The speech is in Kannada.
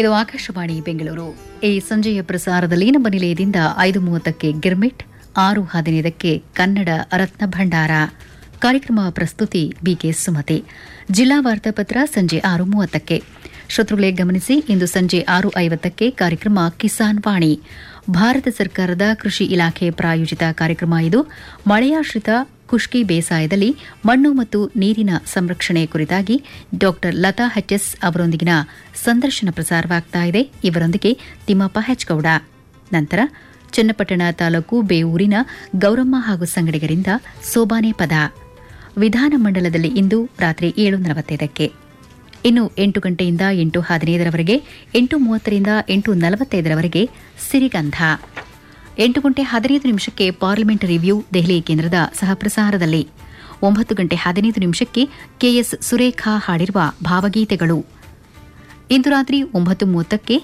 ಇದು ಆಕಾಶವಾಣಿ ಬೆಂಗಳೂರು ಈ ಸಂಜೆಯ ಪ್ರಸಾರದಲ್ಲಿ ನಮ್ಮ ನಿಲಯದಿಂದ ಐದು ಮೂವತ್ತಕ್ಕೆ ಗಿರ್ಮಿಟ್ ಆರು ಹದಿನೈದಕ್ಕೆ ಕನ್ನಡ ರತ್ನ ಭಂಡಾರ ಕಾರ್ಯಕ್ರಮ ಪ್ರಸ್ತುತಿ ಬಿಕೆ ಸುಮತಿ ಜಿಲ್ಲಾ ವಾರ್ತಾಪತ್ರ ಸಂಜೆ ಆರು ಮೂವತ್ತಕ್ಕೆ ಶ್ರೋತೃಗಳೇ ಗಮನಿಸಿ ಇಂದು ಸಂಜೆ ಆರು ಐವತ್ತಕ್ಕೆ ಕಾರ್ಯಕ್ರಮ ಕಿಸಾನ್ ವಾಣಿ ಭಾರತ ಸರ್ಕಾರದ ಕೃಷಿ ಇಲಾಖೆ ಪ್ರಾಯೋಜಿತ ಕಾರ್ಯಕ್ರಮ ಇದು ಮಳೆಯಾಶ್ರಿತ ಖುಷ್ಕಿ ಬೇಸಾಯದಲ್ಲಿ ಮಣ್ಣು ಮತ್ತು ನೀರಿನ ಸಂರಕ್ಷಣೆ ಕುರಿತಾಗಿ ಡಾಕ್ಟರ್ ಲತಾ ಹೆಚ್ಎಸ್ ಅವರೊಂದಿಗಿನ ಸಂದರ್ಶನ ಪ್ರಸಾರವಾಗ್ತಾ ಇದೆ ಇವರೊಂದಿಗೆ ತಿಮ್ಮಪ್ಪ ಹೆಚ್ಗೌಡ ನಂತರ ಚನ್ನಪಟ್ಟಣ ತಾಲೂಕು ಬೇವೂರಿನ ಗೌರಮ್ಮ ಹಾಗೂ ಸಂಗಡಿಗರಿಂದ ಸೋಬಾನೆ ಪದ ವಿಧಾನಮಂಡಲದಲ್ಲಿ ಇಂದು ರಾತ್ರಿ ಏಳು ನಲವತ್ತೈದಕ್ಕೆ ಇನ್ನು ಎಂಟು ಗಂಟೆಯಿಂದ ಎಂಟು ಹದಿನೈದರವರೆಗೆ ಎಂಟು ಮೂವತ್ತರಿಂದ ಎಂಟು ನಲವತ್ತೈದರವರೆಗೆ ಸಿರಿಗಂಧ ಎಂಟು ಗಂಟೆ ಹದಿನೈದು ನಿಮಿಷಕ್ಕೆ ಪಾರ್ಲಿಮೆಂಟ್ ರಿವ್ಯೂ ದೆಹಲಿ ಕೇಂದ್ರದ ಸಹಪ್ರಸಾರದಲ್ಲಿ ಒಂಬತ್ತು ಗಂಟೆ ಹದಿನೈದು ನಿಮಿಷಕ್ಕೆ ಕೆಎಸ್ ಸುರೇಖಾ ಹಾಡಿರುವ ಭಾವಗೀತೆಗಳು ಇಂದು ರಾತ್ರಿ ಒಂಬತ್ತು ಮೂವತ್ತಕ್ಕೆ